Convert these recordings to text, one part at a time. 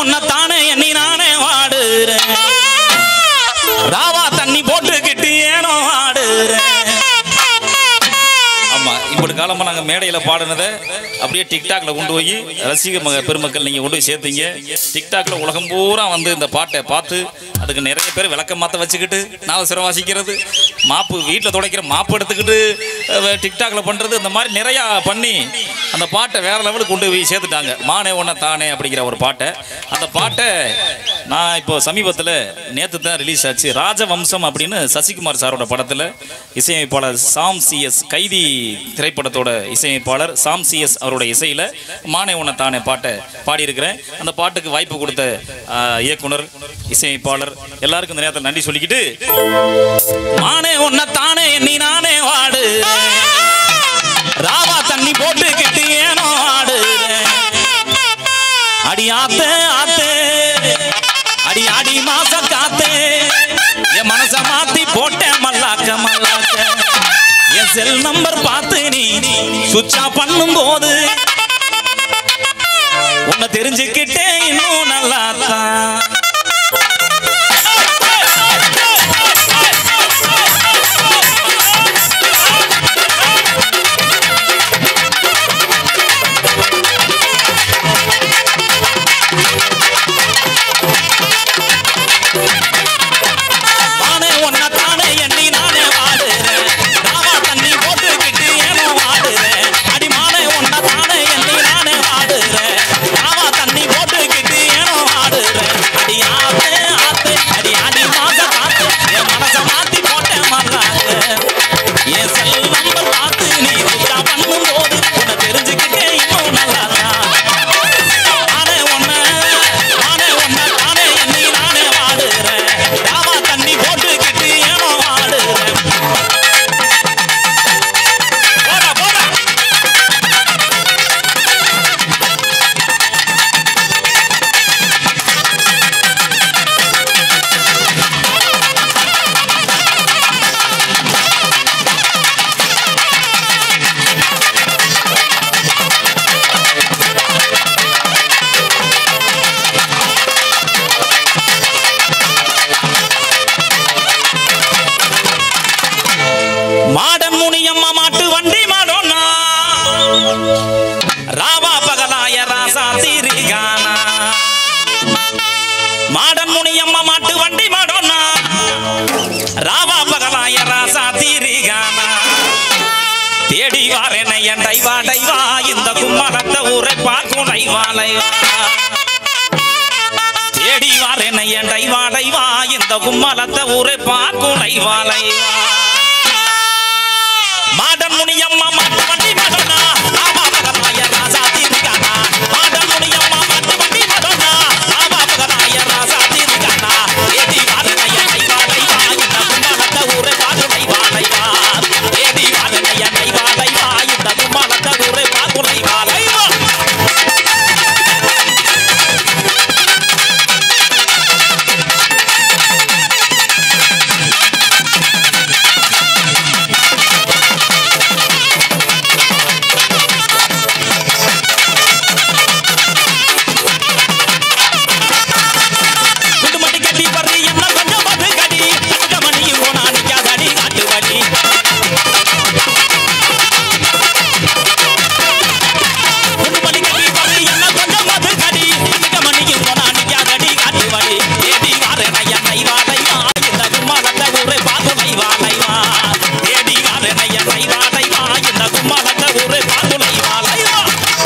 உன்னைத்தானே எண்ணி நானே வாடுறேன் ராவா தண்ணி போட்டுக்கிட்டு ஏனோ ஆடுறேன் ஆமா இப்படி காலமா நாங்க மேடையில பாடினதை அப்படியே டிக்டாக்ல கொண்டு போய் ரசிக மக பெருமக்கள் நீங்க கொண்டு போய் சேர்த்தீங்க டிக்டாக்ல உலகம் பூரா வந்து இந்த பாட்டை பார்த்து அதுக்கு நிறைய பேர் விளக்க மாத்த வச்சுக்கிட்டு நாவசரம் வாசிக்கிறது மாப்பு வீட்டில் துடைக்கிற மாப்பு எடுத்துக்கிட்டு அஹ், டிக்டாக்ல பண்றது இந்த மாதிரி நிறைய பண்ணி அந்த பாட்டை வேற லெவலுக்கு கொண்டு போய் சேர்த்துட்டாங்க மானே ஒன்ன தானே அப்படிங்கிற ஒரு பாட்டை அந்த பாட்டை நான் இப்போ சமீபத்தில் நேற்று தான் ரிலீஸ் ஆச்சு ராஜவம்சம் அப்படின்னு சசிகுமார் சாரோட படத்தில் இசையமைப்பாளர் சாம் சிஎஸ் கைதி திரைப்படத்தோட இசையமைப்பாளர் சாம் சிஎஸ் அவரோட இசையில் மானே உன்னை தானே பாட்டை பாடியிருக்கிறேன் அந்த பாட்டுக்கு வாய்ப்பு கொடுத்த ஆஹ், இயக்குனர் இசையமைப்பாளர் எல்லாருக்கும் இந்த நேரத்தில் நன்றி சொல்லிக்கிட்டு மானே உன்னை தானே எண்ணி நானே வாடு ராவா தண்ணி போட்டுக்கிட்டு ஏனோ ஆடுறேன் அடி ஆத்தே ஆத்தே அடி அடி மாச காத்தே என் மனச மாத்தி போட்டேன் மல்லாக்க மல்லாக்க என் செல் நம்பர் பார்த்து நீ சுவிட்சா பண்ணும் போது உன்னை தெரிஞ்சுக்கிட்டே இன்னும் நல்லா தான் நானே உன்னை தானே எண்ணி நானே வாடுறேன் ராவா தண்ணி போட்டுக்கிட்டு ஏனோ வாடுறேன் அடிமானே உன்னை தானே எண்ணி நானே வாடுறேன் ராவா தண்ணி போட்டுக்கிட்டு ஏனோ வாடுறேன் அடி ஆத்தே ஆத்தே அடி அடி மாச காத்து என் மனச மாத்தி போட்டேன் மல்லாக்க என் செல் நம்பர் பார்த்து நீ சுத்தா பண்ணும் போது உன்னை தெரிஞ்சுக்கிட்டே இன்னும் நல்லா நானே ஒன்ன நானே ஒன்ன தானே எண்ணி நானே வாடுறேன் ராவா தண்ணி போட்டுக்கிட்டு ஏனோ வாடுறேன் போடா போடா மாடன் முனியம்மா மாட்டு வண்டி மாடோனா ராவா பகலாய ராசா திரிகானா மாடன் முனியம்மா மாட்டு வண்டி மாடோனா ராவா பகலாய ராசா திரிகானா தேடி வாரேன என் டைவா டைவா இந்த கும்மலத்த ஊரை பார்க்கும் டைவா டைவா தேடி வாரேன என் டைவா டைவா இந்த கும்மலத்த ஊரை பார்க்கும் டைவா டைவா மாடன் முனியம்மா மாட்டு வண்டி மடனா ராமா பகராய ராசா தீர்கானா மாடன் முனியம்மா மாட்டு வண்டி மடனா ராமா பகராய ராசா தீர்கானா ஏடி வாரனைய கைவாலைவா இந்த கும்மாலத்த ஊரே பாகு கைவாலைவா ஏடி வாரனைய கைவாலைவா இந்த கும்மாலத்த ஊரே பாகு கைவாலைவா குண்டுமணி கட்டி பறி என்ன கொஞ்சம் மது கடி கட்ட மணியும் போனா நிக்காதடி காட்டு வழி குண்டுமணி கட்டி பறி என்ன கொஞ்சம் மது கடி கட்ட மணியும் போனா நிக்காதடி காட்டு வழி ஏடி வாரனைய கைவாலைவா இந்த கும்மாலத்த ஊரை பார்த்து லைவாலைவா ஏடி வாரனைய கைவாலைவா இந்த கும்மாலத்த ஊரை பார்த்து லைவாலைவா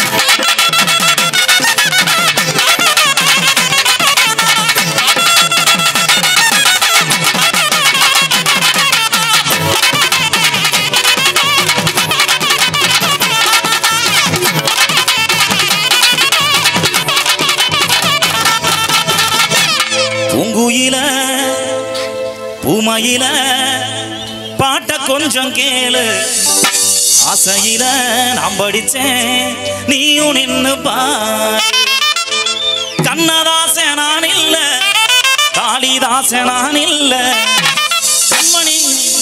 பூங்குயில பூமையில பாட்ட கொஞ்சம் கேளு ஆசையில நான் படிச்சேன் நீயும் நின்னு பா கண்ணதாசன் நான் இல்ல காளிதாசன் நான் இல்ல கண்மணி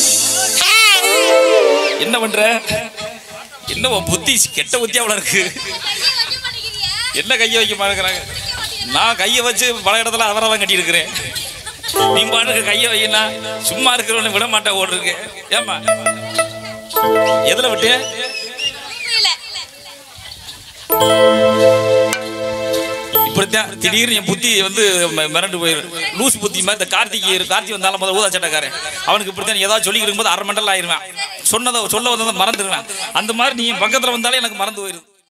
என்ன பண்ற என்ன உன் புத்தி கெட்ட புத்தியா அவ்வளவு இருக்கு என்ன கைய வைக்க மாட்டேங்கிறாங்க நான் கையை வச்சு பல இடத்துல அவரதான் கட்டி இருக்கிறேன் நீ பாட்டுக்கு கையை வையினா சும்மா இருக்கிறவனை விட மாட்டேன் ஓடுறதுக்கு ஏம்மா எதுல விட்டு இப்படித்தான் திடீர்னு என் புத்தி வந்து ம- மிரண்டு போயிடும் லூஸ் புத்தி மாதிரி இந்த கார்த்திகை கார்த்தி வந்தாலும் முதல்ல ஊதா சட்டக்காரன் அவனுக்கு இப்படித்தான் ஏதாவது சொல்லி இருக்கும்போது அரை மண்டல் ஆயிருவேன் சொன்னதை சொல்ல வந்ததை மறந்துடுவேன் அந்த மாதிரி நீ என் பக்கத்துல வந்தாலே எனக்கு மறந்து போயிருது